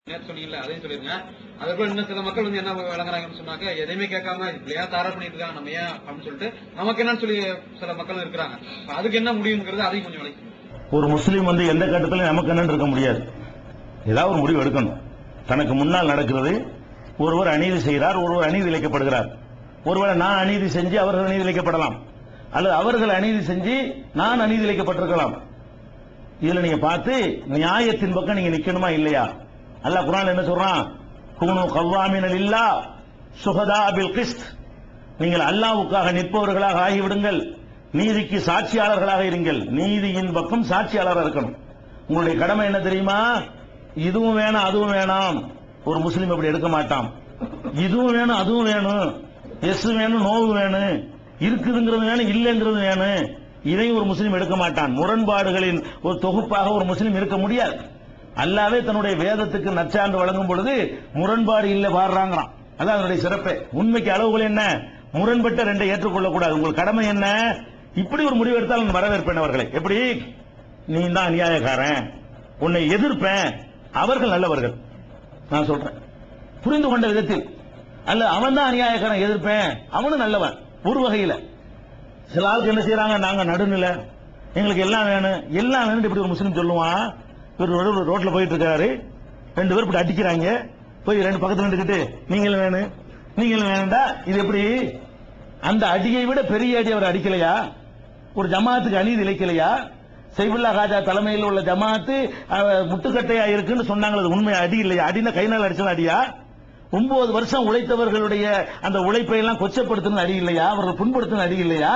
நேத்து சொன்னீங்கல்ல அதையும் சொல்லிருங்க அதுக்கப்புறம் இன்னும் சில மக்கள் வந்து என்ன வழங்குறாங்கன்னு சொன்னாக்க எதையுமே கேட்காம இப்படியா தாரா பண்ணிட்டு இருக்காங்க நம்ம ஏன் அப்படின்னு சொல்லிட்டு நமக்கு என்னன்னு சொல்லி சில மக்கள் இருக்கிறாங்க அப்ப அதுக்கு என்ன முடியுங்கிறது அதையும் கொஞ்சம் விளக்கி ஒரு முஸ்லீம் வந்து எந்த கட்டத்திலும் நமக்கு என்னன்னு இருக்க முடியாது ஏதாவது ஒரு முடிவு எடுக்கணும் தனக்கு முன்னால் நடக்கிறது ஒருவர் அநீதி செய்கிறார் ஒருவர் அநீதி இழைக்கப்படுகிறார் ஒருவேளை நான் அநீதி செஞ்சு அவர்கள் அநீதி இழைக்கப்படலாம் அல்லது அவர்கள் அநீதி செஞ்சு நான் அநீதி இழைக்கப்பட்டிருக்கலாம் இதுல நீங்க பார்த்து நியாயத்தின் பக்கம் நீங்க நிக்கணுமா இல்லையா அல்லாஹ் குர்ஆன்ல என்ன சொல்றான் கூனு கவ்வாமின இல்லா சுகதா பில் கிஸ்த் நீங்கள் அல்லாஹ்வுக்காக நிற்பவர்களாக ஆகிவிடுங்கள் நீதிக்கு சாட்சியாளர்களாக இருங்கள் நீதியின் பக்கம் சாட்சியாளராக இருக்கணும் உங்களுடைய கடமை என்ன தெரியுமா இதுவும் வேணும் அதுவும் வேணாம் ஒரு முஸ்லீம் அப்படி எடுக்க மாட்டான் இதுவும் வேணும் அதுவும் வேணும் எஸ் வேணும் நோவு வேணும் இருக்குதுங்கிறது வேணும் இல்லைங்கிறது வேணும் இதையும் ஒரு முஸ்லீம் எடுக்க மாட்டான் முரண்பாடுகளின் ஒரு தொகுப்பாக ஒரு முஸ்லீம் இருக்க முடியாது அல்லாவே தன்னுடைய வேதத்துக்கு நச்சான்று வழங்கும் பொழுது முரண்பாடு இல்லை பாடுறாங்களாம் அதான் அதனுடைய சிறப்பே உண்மைக்கு அளவுகள் என்ன முரண்பட்ட ரெண்டை ஏற்றுக்கொள்ளக்கூடாது உங்கள் கடமை என்ன இப்படி ஒரு முடிவு எடுத்தால் நான் வரவேற்பேன் அவர்களை எப்படி நீ தான் அநியாயக்காரன் உன்னை எதிர்ப்பேன் அவர்கள் நல்லவர்கள் நான் சொல்றேன் புரிந்து கொண்ட விதத்தில் அல்ல அவன் தான் அநியாயக்காரன் எதிர்ப்பேன் அவனும் நல்லவன் ஒரு வகையில சில ஆளுக்கு என்ன செய்யறாங்க நாங்க நடுநிலை எங்களுக்கு எல்லாம் வேணும் எல்லாம் வேணும் இப்படி ஒரு முஸ்லீம் சொல்லுவான் இவர் ரோடு- ரோட்ல போயிட்டு இருக்காரு ரெண்டு பேர் இப்படி அடிக்கிறாங்க போய் ரெண்டு பக்கத்துல நின்றுக்கிட்டு நீங்களும் வேணும் நீங்களும் வேணும்டா இது எப்படி அந்த அடியை விட பெரிய அடி அவர் அடிக்கலையா ஒரு ஜமாத்துக்கு அநீதி இழைக்கலையா சைபுல்லா காஜா தலைமையில் உள்ள ஜமாத்து அஹ், முட்டுக்கட்டையா இருக்குன்னு சொன்னாங்க அது உண்மை அடி இல்லையா அடினா கை நாள் அடிச்சது அடியா ஒன்பது வருஷம் உழைத்தவர்களுடைய அந்த உழைப்பை எல்லாம் கொச்சப்படுத்தின அடி இல்லையா அவர்கள் புண்படுத்தின அடி இல்லையா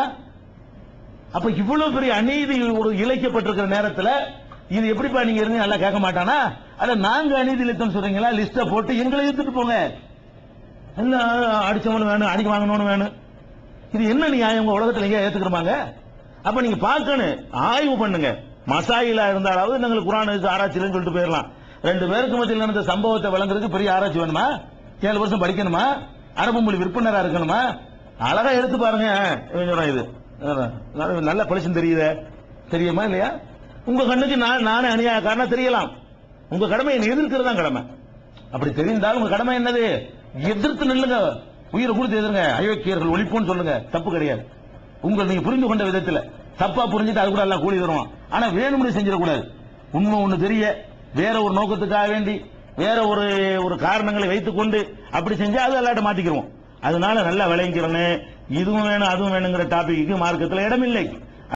அப்ப இவ்வளவு பெரிய அநீதி ஒரு இழைக்கப்பட்டிருக்கிற நேரத்துல இது எப்படிப்பா நீங்க இருந்து நல்லா கேட்க மாட்டானா அட நாங்க அநீதி இழைத்தோம் சொல்றீங்களா லிஸ்ட போட்டு எங்களை எடுத்துட்டு போங்க எல்லாம் அடிச்சவனு வேணும் அடிக்க வாங்கணும்னு வேணும் இது என்ன நியாயம் உங்க உலகத்துல எங்க ஏத்துக்கிறோமாங்க அப்ப நீங்க பார்க்கணும் ஆய்வு பண்ணுங்க மசாயிலா இருந்தாலாவது நாங்கள் குரான் ஆராய்ச்சியிலன்னு சொல்லிட்டு போயிடலாம் ரெண்டு பேருக்கு மத்தியில் நடந்த சம்பவத்தை வழங்குறதுக்கு பெரிய ஆராய்ச்சி வேணுமா ஏழு வருஷம் படிக்கணுமா அரபு மொழி விற்பனரா இருக்கணுமா அழகா எடுத்து பாருங்க இவன் சொல்றான் இது அதான், நல்ல பளிச்சுன்னு தெரியுதே தெரியுமா இல்லையா உங்க கண்ணுக்கு நான் நானே அநியாயக்காரனா தெரியலாம் உங்க கடமை என்னை எதிர்க்கிறது தான் கடமை அப்படி தெரிந்தால் உங்க கடமை என்னது எதிர்த்து நில்லுங்க உயிரை கொடுத்து எதிர்ங்க அயோக்கியர்கள் ஒழிப்புன்னு சொல்லுங்க தப்பு கிடையாது உங்கள் நீங்க புரிந்து கொண்ட விதத்துல தப்பா புரிஞ்சுட்டு அது கூட எல்லாம் கூலி தருவான் ஆனா வேணும்னு செஞ்சிடக்கூடாது உண்மை ஒண்ணு தெரிய வேற ஒரு நோக்கத்துக்காக வேண்டி வேற ஒரு ஒரு காரணங்களை வைத்துக்கொண்டு அப்படி செஞ்சா அது எல்லாட்ட மாட்டிக்கிறோம் அதனால நல்லா விளைங்கிறன்னு இதுவும் வேணும் அதுவும் வேணுங்கிற டாபிக்கு மார்க்கத்துல இடமில்லை